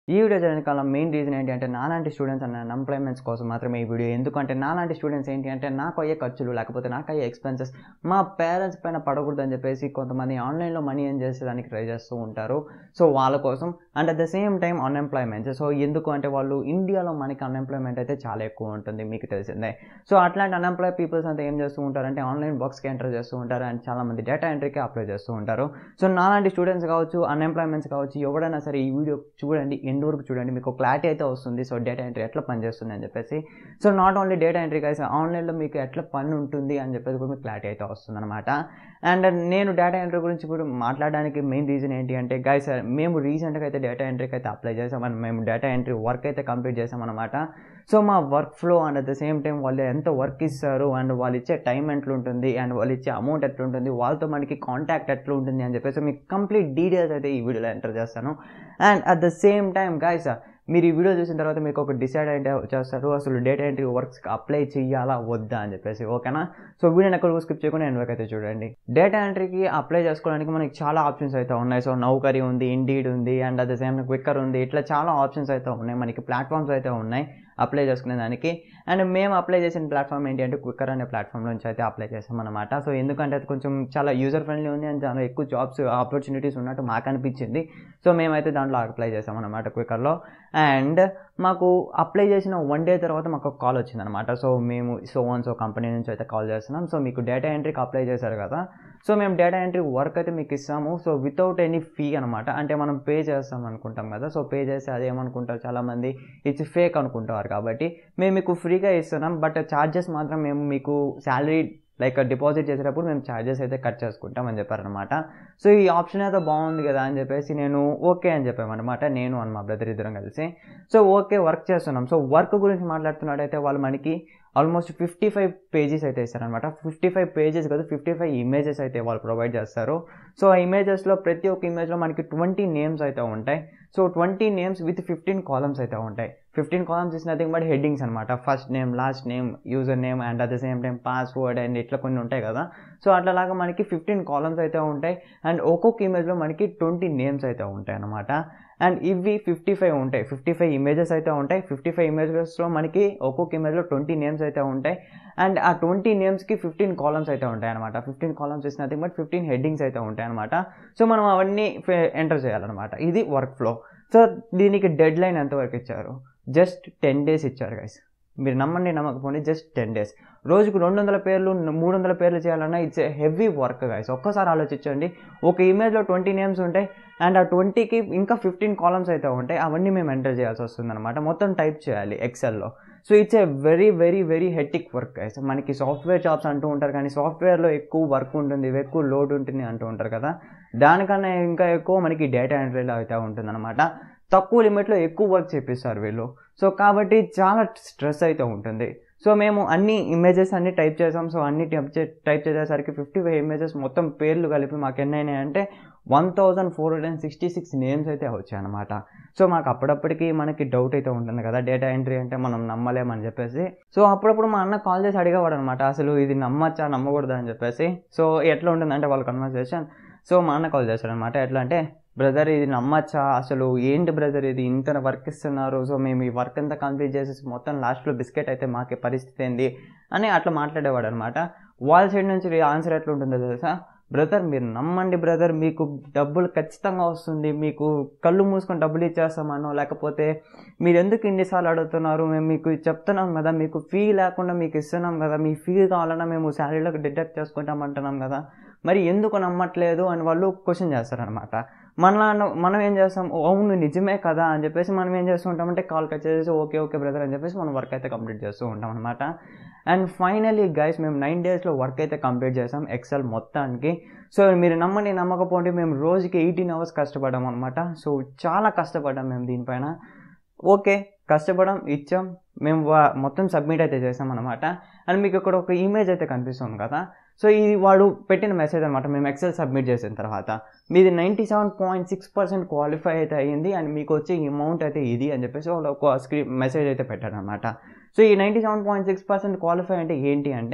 ఈ వీడియో చేయడానికి కాలం main reason ఏంటి అంటే నాలాంటి స్టూడెంట్స్ అన్న అన్ఎంప్లాయ్మెంట్స్ కోసం మాత్రమే ఈ వీడియో ఎందుకంటే నాలాంటి స్టూడెంట్స్ ఏంటి అంటే నాకు అయ్యే ఖర్చులు లేకపోతే నాకు అయ్యే ఎక్స్పెన్సెస్ మా పేరెంట్స్ పైన పడకూడదని చెప్పేసి కొంతమంది ఆన్లైన్లో మనీ ఏం చేసేదానికి ట్రై చేస్తూ ఉంటారు సో వాళ్ళ కోసం and at the same time unemployment so ఎందుకు అంటే వాళ్ళు ఇండియాలో మనకి అన్ఎంప్లాయ్మెంట్ అయితే చాలా ఎక్కువ ఉంటుంది మీకు తెలిసిందే సో అట్లాంటి అన్ఎంప్లాయ్ పీపుల్స్ అంతా ఏం చేస్తూ ఉంటారంటే ఆన్లైన్ బాక్స్కి ఎంటర్ చేస్తూ ఉంటారు అండ్ చాలామంది డేటా ఎంట్రీకి అప్లై చేస్తూ ఉంటారు సో నాలాంటి స్టూడెంట్స్ కావచ్చు అన్ఎంప్లాయ్మెంట్స్ కావచ్చు ఎవడైనా సరే ఈ వీడియో చూడండి ఎండ్ వరకు చూడండి మీకు క్లారిటీ అయితే వస్తుంది సో డేటా ఎంట్రీ ఎట్లా పనిచేస్తుంది అని చెప్పేసి so not only data entry కాదు ఆన్లైన్లో మీకు ఎట్లా పని ఉంటుంది అని చెప్పేసి కూడా మీకు క్లారిటీ అయితే వస్తుంది అనమాట అండ్ నేను డేటా ఎంట్రీ గురించి కూడా మాట్లాడడానికి మెయిన్ రీజన్ ఏంటి అంటే గైస్ మేము రీసెంట్గా అయితే డేటా ఎంట్రీకి అయితే అప్లై చేసాం అండ్ మేము డేటా ఎంట్రీ వర్క్ అయితే కంప్లీట్ చేసాం అనమాట సో మా workflow and at the same time వాళ్ళు ఎంత వర్క్ ఇస్తారు అండ్ వాళ్ళు ఇచ్చే టైం ఎట్లుంటుంది అండ్ వాళ్ళు ఇచ్చే అమౌంట్ ఎట్లుంటుంది వాళ్ళతో మనకి కాంటాక్ట్ ఎట్లా ఉంటుంది అని చెప్పేసి మీకు కంప్లీట్ డీటెయిల్స్ అయితే ఈ వీడియోలో ఎంటర్ చేస్తాను and at the same time guys మీరు ఈ వీడియో చూసిన తర్వాత మీకు ఒక డిసైడ్ అయితే చేస్తారు అసలు డేటా ఎంట్రీ వర్క్స్కి అప్లై చేయాలా వద్దా అని చెప్పేసి ఓకేనా సో వీడియోని ఎక్కడ స్కిప్ చేయకుండా ఎండ్ వరకు అయితే చూడండి డేటా ఎంట్రీకి అప్లై చేసుకోవడానికి మనకి చాలా ఆప్షన్స్ అయితే ఉన్నాయి సో నౌకరీ ఉంది ఇండీడ్ ఉంది and at the same Quikr ఉంది ఇట్లా చాలా ఆప్షన్స్ అయితే ఉన్నాయి మనకి ప్లాట్ఫామ్స్ అయితే ఉన్నాయి అప్లై చేసుకునే దానికి అండ్ మేము అప్లై చేసిన ప్లాట్ఫామ్ ఏంటి అంటే క్విక్కర్ అనే ప్లాట్ఫామ్ నుంచి అయితే అప్లై చేసాం అనమాట సో ఎందుకంటే అది కొంచెం చాలా యూజర్ ఫ్రెండ్లీ ఉంది అండ్ చాలా ఎక్కువ జాబ్స్ ఆపర్చునిటీస్ ఉన్నట్టు మాకు అనిపించింది సో మేమైతే దాంట్లో అప్లై చేసాం అనమాట క్విక్కర్లో అండ్ మాకు అప్లై చేసిన వన్ డే తర్వాత మాకు కాల్ వచ్చిందనమాట సో మేము సో వన్ సో కంపెనీ నుంచి అయితే కాల్ చేస్తున్నాం సో మీకు డేటా ఎంట్రీకి అప్లై చేశారు కదా సో మేము డేటా ఎంట్రీ వర్క్ అయితే మీకు ఇస్తాము సో వితౌట్ ఎనీ ఫీ అనమాట అంటే మనం పే చేస్తాం అనుకుంటాం కదా సో పే చేస్తే అదేమనుకుంటారు చాలామంది ఇట్స్ ఫేక్ అనుకుంటారు కాబట్టి మేము మీకు ఫ్రీగా ఇస్తున్నాం బట్ ఛార్జెస్ మాత్రం మేము మీకు శాలరీ లైక్ డిపాజిట్ చేసేటప్పుడు మేము ఛార్జెస్ అయితే కట్ చేసుకుంటాం అని చెప్పారనమాట సో ఈ ఆప్షన్ అయితే బాగుంది కదా అని చెప్పేసి నేను ఓకే అని చెప్పామన్నమాట నేను అని మా బ్రదర్ ఇద్దరం కలిసి సో ఓకే వర్క్ చేస్తున్నాం సో వర్క్ గురించి మాట్లాడుతున్నట్టయితే వాళ్ళు మనకి ఆల్మోస్ట్ ఫిఫ్టీ ఫైవ్ పేజెస్ అయితే ఇస్తారనమాట ఫిఫ్టీ ఫైవ్ పేజెస్ కాదు ఫిఫ్టీ ఫైవ్ ఇమేజెస్ అయితే వాళ్ళు ప్రొవైడ్ చేస్తారు సో ఆ ఇమేజెస్లో ప్రతి ఒక్క ఇమేజ్లో మనకి ట్వంటీ నేమ్స్ అయితే ఉంటాయి so twenty names with fifteen columns అయితే ఉంటాయి fifteen columns is nothing but headings అనమాట first name last name user name and at the same time password and ఇట్లా కొన్ని ఉంటాయి కదా సో అట్లాగా మనకి ఫిఫ్టీన్ కాలమ్స్ అయితే ఉంటాయి అండ్ ఒక్కొక్క ఇమేజ్లో మనకి ట్వంటీ నేమ్స్ అయితే ఉంటాయి అనమాట అండ్ ఇవి ఫిఫ్టీ ఫైవ్ ఉంటాయి ఫిఫ్టీ ఫైవ్ ఇమేజెస్ అయితే ఉంటాయి ఫిఫ్టీ ఫైవ్ ఇమేజెస్లో మనకి ఒక్కొక్క ఇమేజ్లో ట్వంటీ నేమ్స్ అయితే ఉంటాయి అండ్ ఆ ట్వంటీ నేమ్స్కి ఫిఫ్టీన్ కాలమ్స్ అయితే ఉంటాయి అనమాట fifteen columns is nothing but fifteen headings అయితే ఉంటాయి అనమాట సో మనం అవన్నీ ఎంటర్ చేయాలన్నమాట ఇది వర్క్ ఫ్లో సో దీనికి డెడ్ లైన్ ఎంతవరకు ఇచ్చారు జస్ట్ టెన్ డేస్ ఇచ్చారు గైస్ మీరు నమ్మండి నమ్మకపోండి జస్ట్ టెన్ డేస్ రోజుకు రెండు వందల పేర్లు మూడు వందల పేర్లు చేయాలన్నా ఇట్స్ హెవీ వర్క్ గైస్ ఒక్కసారి ఆలోచించండి ఒక ఇమేజ్లో ట్వంటీ నేమ్స్ ఉంటాయి అండ్ ఆ ట్వంటీకి ఇంకా ఫిఫ్టీన్ కాలమ్స్ అయితే ఉంటాయి అవన్నీ మేము ఎంటర్ చేయాల్సి వస్తుంది అనమాట మొత్తం టైప్ చేయాలి ఎక్సెల్లో so it's a very very very hectic work guys మనకి సాఫ్ట్వేర్ జాబ్స్ అంటూ ఉంటారు కానీ సాఫ్ట్వేర్లో ఎక్కువ వర్క్ ఉంటుంది ఎక్కువ లోడ్ ఉంటుంది అంటూ ఉంటారు కదా దానికన్నా ఇంకా ఎక్కువ మనకి డేటా ఎంట్రీలో అయితే ఉంటుంది అనమాట తక్కువ లిమిట్లో ఎక్కువ వర్క్ చేపిస్తారు వీళ్ళు సో కాబట్టి చాలా స్ట్రెస్ అయితే ఉంటుంది సో మేము అన్ని ఇమేజెస్ అన్ని టైప్ చేసాం సో అన్ని టైప్ చే టైప్ చేసేసరికి ఫిఫ్టీ ఫైవ్ ఇమేజెస్ మొత్తం పేర్లు కలిపి మాకు ఎన్ని అయినాయి అంటే one thousand four hundred and sixty six names అయితే వచ్చాయి అనమాట సో మాకు అప్పుడప్పటికి మనకి డౌట్ అయితే ఉంటుంది కదా డేటా ఎంట్రీ అంటే మనం నమ్మలేమని చెప్పేసి సో అప్పుడప్పుడు మా అన్న కాల్ చేసి అడిగేవాడు అనమాట అసలు ఇది నమ్మచ్చా నమ్మకూడదా అని చెప్పేసి సో ఎట్లా ఉంటుందంటే వాళ్ళ కన్వర్సేషన్ సో మా అన్న కాల్ చేశాడు అనమాట ఎట్లా అంటే బ్రదర్ ఇది నమ్మచ్చా అసలు ఏంటి బ్రదర్ ఇది ఇంత వర్క్ ఇస్తున్నారు సో మేము ఈ వర్క్ అంతా కంప్లీట్ చేసేసి మొత్తం లాస్ట్లో బిస్కెట్ అయితే మాకే పరిస్థితి ఏంది అని అట్లా మాట్లాడేవాడు అనమాట వాళ్ళ సైడ్ నుంచి ఆన్సర్ ఎట్లా ఉంటుందో తెలుసా బ్రదర్ మీరు నమ్మండి బ్రదర్ మీకు డబ్బులు ఖచ్చితంగా వస్తుంది మీకు కళ్ళు మూసుకొని డబ్బులు ఇచ్చేస్తామనో లేకపోతే మీరు ఎందుకు ఇన్నిసార్లు అడుగుతున్నారు మేము మీకు చెప్తున్నాం కదా మీకు ఫీ లేకుండా మీకు ఇస్తున్నాం కదా మీ ఫీ కావాలన్నా మేము శాలరీలోకి డిడక్ట్ చేసుకుంటామంటున్నాం కదా మరి ఎందుకు నమ్మట్లేదు అని వాళ్ళు క్వశ్చన్ చేస్తారనమాట మన మనం ఏం చేస్తాం అవును నిజమే కదా అని చెప్పేసి మనం ఏం చేస్తూ ఉంటామంటే కాల్ కట్ చేసి ఓకే ఓకే బ్రదర్ అని చెప్పేసి మనం వర్క్ అయితే కంప్లీట్ చేస్తూ ఉంటాం అనమాట అండ్ ఫైనలీ గైస్ మేము నైన్ డేస్లో వర్క్ అయితే కంప్లీట్ చేసాం ఎక్సెల్ మొత్తానికి సో మీరు నమ్మండి నమ్మకపోండి మేము రోజుకి ఎయిటీన్ అవర్స్ కష్టపడ్డాం అనమాట సో చాలా కష్టపడ్డాం మేము దీనిపైన ఓకే కష్టపడడం ఇచ్చాం మేము మొత్తం సబ్మిట్ అయితే చేసాం అనమాట అండ్ మీకు ఇక్కడ ఒక ఇమేజ్ అయితే కనిపిస్తుంది కదా సో ఇది వాడు పెట్టిన మెసేజ్ అనమాట మేము ఎక్సెల్ సబ్మిట్ చేసిన తర్వాత మీది ninety seven point six percent qualify అయితే అయ్యింది అండ్ మీకు వచ్చే అమౌంట్ అయితే ఇది అని చెప్పేసి వాళ్ళు ఒక స్క్రీన్ మెసేజ్ అయితే పెట్టారనమాట సో ఈ ninety seven point six percent qualify అంటే ఏంటి అంటే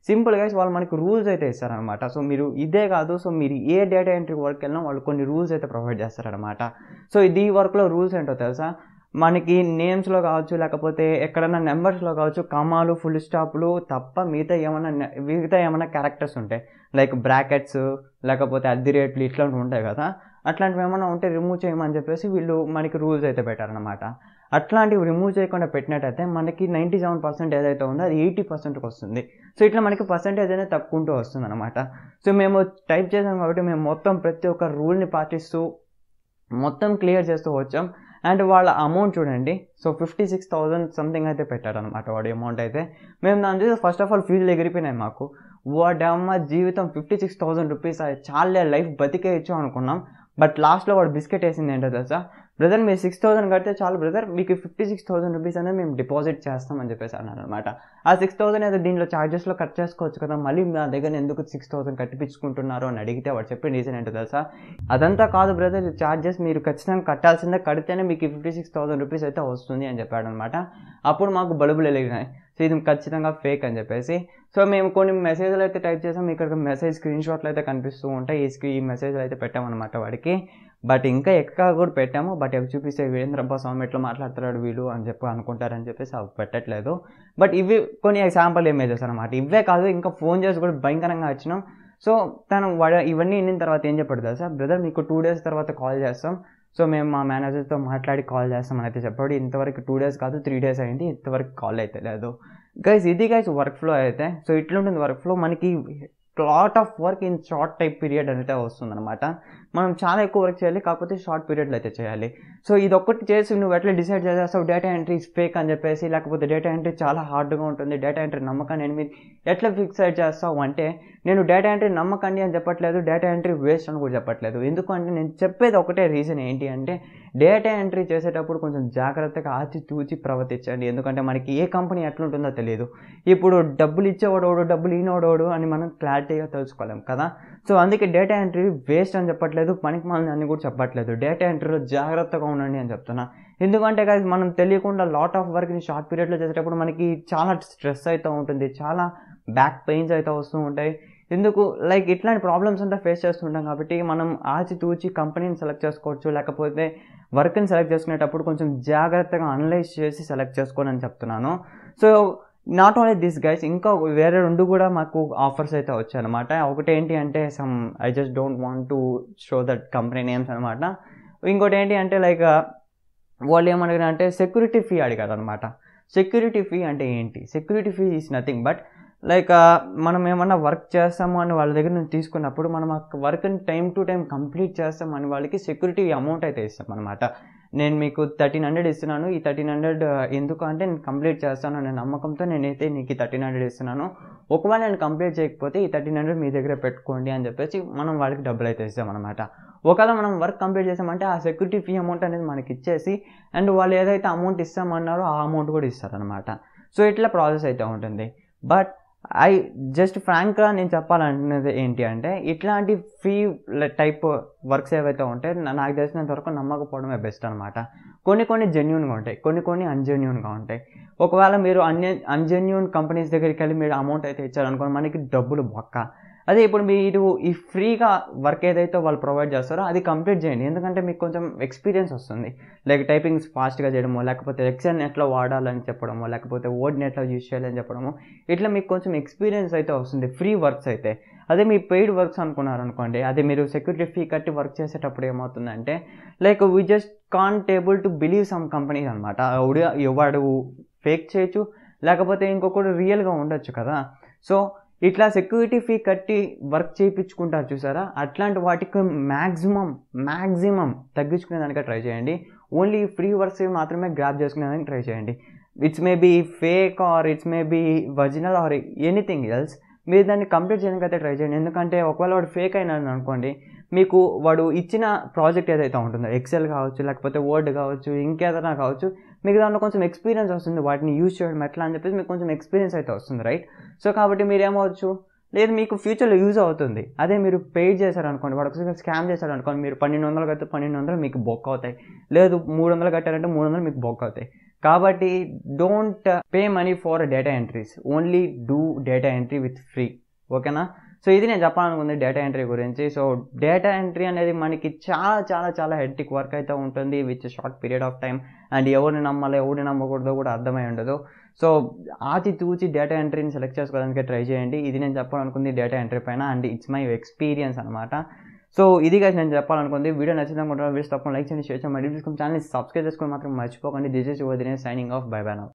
సింపుల్గా వాళ్ళు మనకి రూల్స్ అయితే ఇస్తారనమాట సో మీరు ఇదే కాదు సో మీరు ఏ డేటా ఎంట్రీ వర్క్ వెళ్ళినా వాళ్ళు కొన్ని రూల్స్ అయితే ప్రొవైడ్ చేస్తారనమాట సో ఇది ఈ వర్క్లో రూల్స్ ఏంటో తెలుసా మనకి నేమ్స్లో కావచ్చు లేకపోతే ఎక్కడన్నా నెంబర్స్లో కావచ్చు కమాలు ఫుల్ స్టాప్లు తప్ప మిగతా ఏమైనా నె- మిగతా ఏమైనా క్యారెక్టర్స్ ఉంటాయి లైక్ బ్రాకెట్స్ లేకపోతే అద్ది రేట్లు ఇట్లాంటివి ఉంటాయి కదా అట్లాంటివి ఏమైనా ఉంటే రిమూవ్ చేయమని చెప్పేసి వీళ్ళు మనకి రూల్స్ అయితే పెట్టారనమాట అట్లాంటివి రిమూవ్ చేయకుండా పెట్టినట్టయితే మనకి నైంటీ సెవెన్ పర్సెంట్ ఏదైతే ఉందో అది ఎయిటీ పర్సెంట్కి వస్తుంది సో ఇట్లా మనకి పర్సెంటేజ్ అనేది తక్కువ వస్తుంది అనమాట సో మేము టైప్ చేసాం కాబట్టి మేము మొత్తం ప్రతి ఒక్క రూల్ని పాటిస్తూ మొత్తం క్లియర్ చేస్తూ వచ్చాం అండ్ వాళ్ళ అమౌంట్ చూడండి so fifty six thousand something అయితే పెట్టారనమాట వాడి అమౌంట్ అయితే మేము దాని చూసి ఫస్ట్ ఆఫ్ ఆల్ ఫీజులు ఎగిరిపోయినాయి మాకు వాడమ్మ జీవితం ఫిఫ్టీ సిక్స్ థౌసండ్ రూపీస్ చాలా లైఫ్ బతికేయచ్చు అనుకున్నాం బట్ లాస్ట్లో వాడు బిస్కెట్ వేసింది ఏంటో తెలుసా బ్రదర్ మీరు సిక్స్ థౌసండ్ కడితే చాలు బ్రదర్ మీకు ఫిఫ్టీ సిక్స్ థౌసండ్ రూపీస్ అనేది మేము డిపాజిట్ చేస్తామని చెప్పేసి అన్నారు అనమాట ఆ సిక్స్ థౌసండ్ అయితే దీంట్లో చార్జెస్లో కట్ చేసుకోవచ్చు కదా మళ్ళీ మా దగ్గర ఎందుకు సిక్స్ థౌసండ్ కట్టిపించుకుంటున్నారు అని అడిగితే వాడు చెప్పిన రీజన్ ఏంటో తెలుసా అదంతా కాదు బ్రదర్ చార్జెస్ మీరు ఖచ్చితంగా కట్టాల్సిందే కడితేనే మీకు ఫిఫ్టీ సిక్స్ థౌసండ్ రూపీస్ అయితే వస్తుంది అని చెప్పాడు అనమాట అప్పుడు మాకు బలుబులు వెలిగినాయి సో ఇది ఖచ్చితంగా ఫేక్ అని చెప్పేసి సో మేము కొన్ని మెసేజ్లు అయితే టైప్ చేసాం ఇక్కడ మెసేజ్ స్క్రీన్ షాట్లు అయితే కనిపిస్తూ ఉంటాయి ఈ స్క్రీ ఈ మెసేజ్లు అయితే పెట్టామన్నమాట వాడికి బట్ ఇంకా ఎక్కడ కూడా పెట్టాము బట్ అవి చూపిస్తే వీరేంద్రబ్బ స్వామి ఎట్లా మాట్లాడుతున్నాడు వీళ్ళు అని చెప్పి అనుకుంటారని చెప్పేసి అవి పెట్టట్లేదు బట్ ఇవి కొన్ని ఎగ్జాంపుల్ ఇమేజెస్ అనమాట ఇవే కాదు ఇంకా ఫోన్ చేసి కూడా భయంకరంగా వచ్చినాం సో తను వాడ ఇవన్నీ విన్న తర్వాత ఏం చెప్పాడు తెలుసా బ్రదర్ మీకు టూ డేస్ తర్వాత కాల్ చేస్తాం సో మేము మా మేనేజర్తో మాట్లాడి కాల్ చేస్తామని అయితే చెప్పాడు ఇంతవరకు టూ డేస్ కాదు త్రీ డేస్ అయింది ఇంతవరకు కాల్ అయితే లేదు గైస్ ఇది గైస్ వర్క్ ఫ్లో అయితే సో ఇట్లుంటుంది వర్క్ ఫ్లో మనకి lot of work in short time period అయితే వస్తుందన్నమాట మనం చాలా ఎక్కువ వర్క్ చేయాలి కాకపోతే షార్ట్ పీరియడ్లో అయితే చేయాలి సో ఇది ఒక్కటి చేసి నువ్వు ఎట్లా డిసైడ్ చేసేస్తావు డేటా ఎంట్రీ ఫేక్ అని చెప్పేసి లేకపోతే డేటా ఎంట్రీ చాలా హార్డ్గా ఉంటుంది డేటా ఎంట్రీ నమ్మకాన్ని నేను మీరు ఎట్లా ఫిక్సైడ్ చేస్తావు అంటే నేను డేటా ఎంట్రీ నమ్మకండి అని చెప్పట్లేదు డేటా ఎంట్రీ వేస్ట్ అని కూడా చెప్పట్లేదు ఎందుకంటే నేను చెప్పేది ఒకటే రీజన్ ఏంటి అంటే డేటా ఎంట్రీ చేసేటప్పుడు కొంచెం జాగ్రత్తగా ఆచి తూచి ప్రవర్తించండి ఎందుకంటే మనకి ఏ కంపెనీ ఎట్లుంటుందో తెలియదు ఇప్పుడు డబ్బులు ఇచ్చేవాడోడు డబ్బులు ఈనోడోడు అని మనం క్లారిటీగా తెలుసుకోలేం కదా సో అందుకే డేటా ఎంట్రీ వేస్ట్ అని చెప్పట్లేదు పనికి మాలని అని కూడా చెప్పట్లేదు డేటా ఎంట్రీలో జాగ్రత్తగా ఉండండి అని చెప్తున్నా ఎందుకంటే guys మనం తెలియకుండా లాట్ ఆఫ్ వర్క్ని షార్ట్ పీరియడ్లో చేసేటప్పుడు మనకి చాలా స్ట్రెస్ అయితే ఉంటుంది చాలా బ్యాక్ పెయిన్స్ అయితే వస్తూ ఉంటాయి ఎందుకు లైక్ ఇట్లాంటి ప్రాబ్లమ్స్ అంతా ఫేస్ చేస్తుంటాం కాబట్టి మనం ఆచితూచి కంపెనీని సెలెక్ట్ చేసుకోవచ్చు లేకపోతే వర్క్ని సెలెక్ట్ చేసుకునేటప్పుడు కొంచెం జాగ్రత్తగా అనలైజ్ చేసి సెలెక్ట్ చేసుకోని అని చెప్తున్నాను so not only this guys ఇంకా వేరే రెండు కూడా మాకు ఆఫర్స్ అయితే వచ్చాయన్నమాట ఒకటి ఏంటి అంటే some I just don't want to show that company names అనమాట ఇంకోటి ఏంటి అంటే లైక్ వాళ్ళు ఏమడిగారు అంటే సెక్యూరిటీ ఫీ అడిగారు అనమాట సెక్యూరిటీ ఫీ అంటే ఏంటి security fee is nothing but like మనం ఏమన్నా వర్క్ చేస్తాము అని వాళ్ళ దగ్గర నుంచి తీసుకున్నప్పుడు మనం ఆ వర్క్ని టైం టు టైం కంప్లీట్ చేస్తామని వాళ్ళకి సెక్యూరిటీ అమౌంట్ అయితే ఇస్తాం అనమాట నేను మీకు థర్టీన్ హండ్రెడ్ ఇస్తున్నాను ఈ థర్టీన్ హండ్రెడ్ ఎందుకు అంటే నేను కంప్లీట్ చేస్తాను అనే నమ్మకంతో నేనైతే నీకు ఈ థర్టీన్ హండ్రెడ్ ఇస్తున్నాను ఒకవేళ నేను కంప్లీట్ చేయకపోతే ఈ థర్టీన్ హండ్రెడ్ మీ దగ్గర పెట్టుకోండి అని చెప్పేసి మనం వాళ్ళకి డబ్బులు అయితే ఇస్తామన్నమాట ఒకవేళ మనం వర్క్ కంప్లీట్ చేసామంటే ఆ సెక్యూరిటీ ఫీ అమౌంట్ అనేది మనకి ఇచ్చేసి అండ్ వాళ్ళు ఏదైతే అమౌంట్ ఇస్తామన్నారో ఆ అమౌంట్ కూడా ఇస్తారనమాట సో ఇట్లా ప్రాసెస్ అయితే ఉంటుంది బట్ ఐ జస్ట్ ఫ్రాంక్గా నేను చెప్పాలనుకున్నది ఏంటి అంటే ఇట్లాంటి ఫ్రీ టైప్ వర్క్స్ ఏవైతే ఉంటాయో నా- నాకు తెలిసినంత వరకు నమ్మకపోవడమే బెస్ట్ అనమాట కొన్ని కొన్ని జెన్యున్గా ఉంటాయి కొన్ని కొన్ని అన్జెన్యున్గా ఉంటాయి ఒకవేళ మీరు అన్య అన్జెన్యున్ కంపెనీస్ దగ్గరికి వెళ్ళి మీరు అమౌంట్ అయితే ఇచ్చారనుకోండి మనకి డబ్బులు బొక్క అదే ఇప్పుడు మీరు ఈ ఫ్రీగా వర్క్ ఏదైతే వాళ్ళు ప్రొవైడ్ చేస్తారో అది కంప్లీట్ చేయండి ఎందుకంటే మీకు కొంచెం ఎక్స్పీరియన్స్ వస్తుంది లైక్ టైపింగ్స్ ఫాస్ట్గా చేయడమో లేకపోతే ఎక్సెల్ ఎట్లా వాడాలని చెప్పడమో లేకపోతే వర్డ్ని ఎట్లా యూజ్ చేయాలని చెప్పడమో ఇట్లా మీకు కొంచెం ఎక్స్పీరియన్స్ అయితే వస్తుంది ఫ్రీ వర్క్స్ అయితే అదే మీ పెయిడ్ వర్క్స్ అనుకున్నారనుకోండి అదే మీరు సెక్యూరిటీ ఫీ కట్టి వర్క్ చేసేటప్పుడు ఏమవుతుందంటే like we just can't able to believe some companies అనమాట ఎవడు ఎవడు ఫేక్ చేయొచ్చు లేకపోతే ఇంకొకడు రియల్గా ఉండొచ్చు కదా సో ఇట్లా సెక్యూరిటీ ఫీ కట్టి వర్క్ చేయించుకుంటారు చూసారా అట్లాంటి వాటికి మ్యాక్సిమం మ్యాక్సిమం తగ్గించుకునే దానికి ట్రై చేయండి ఓన్లీ ఫ్రీ వర్క్స్ మాత్రమే గ్రాప్ చేసుకునేదానికి ట్రై చేయండి it's maybe fake or it's maybe original or anything else మీరు దాన్ని కంప్లీట్ చేయడానికి అయితే ట్రై చేయండి ఎందుకంటే ఒకవేళ వాడు ఫేక్ అయినాడు అనుకోండి మీకు వాడు ఇచ్చిన ప్రాజెక్ట్ ఏదైతే ఉంటుందో ఎక్సెల్ కావచ్చు లేకపోతే వర్డ్ కావచ్చు ఇంకేదైనా కావచ్చు మీకు దాంట్లో కొంచెం ఎక్స్పీరియన్స్ వస్తుంది వాటిని యూజ్ చేయడం ఎట్లా అని చెప్పేసి మీకు కొంచెం ఎక్స్పీరియన్స్ అయితే వస్తుంది రైట్ సో కాబట్టి మీరు ఏమవచ్చు లేదు మీకు ఫ్యూచర్లో యూజ్ అవుతుంది అదే మీరు పెయిడ్ చేశారనుకోండి వాడు ఒకసారి స్కామ్ చేశారనుకోండి మీరు పన్నెండు వందలు కడితే పన్నెండు వందలు మీకు బొక్ అవుతాయి లేదు మూడు వందలు కట్టారంటే మూడు వందలు మీకు బొక్ అవుతాయి కాబట్టి don't pay money for data entries only do data entry with free ఓకేనా సో ఇది నేను చెప్పాలనుకుంది డేటా ఎంట్రీ గురించి సో డేటా ఎంట్రీ అనేది మనకి చాలా చాలా చాలా హెడ్టిక్ వర్క్ అయితే ఉంటుంది with short period of time and ఎవరిని నమ్మాలి ఎవరిని నమ్మకూడదో కూడా అర్థమై ఉండదు సో ఆచి తూచి డేటా ఎంట్రీని సెలెక్ట్ చేసుకోవడానికి ట్రై చేయండి ఇది నేను చెప్పాలనుకుంది డేటా ఎంట్రీ పైన అండ్ ఇట్స్ మై ఎక్స్పీరియన్స్ అనమాట సో ఇది guys నేను చెప్పాలనుకుంది వీడియో నచ్చింది అనుకుంటున్నాను వీడియోస్ తప్పకుండా లైక్ చేయండి షేర్ చేయండి మరి ఛానల్ సబ్స్క్రైబ్ చేసుకొని మాత్రం మర్చిపోకండి దిస్ ఇస్ యువర్ దినే signing off bye bye now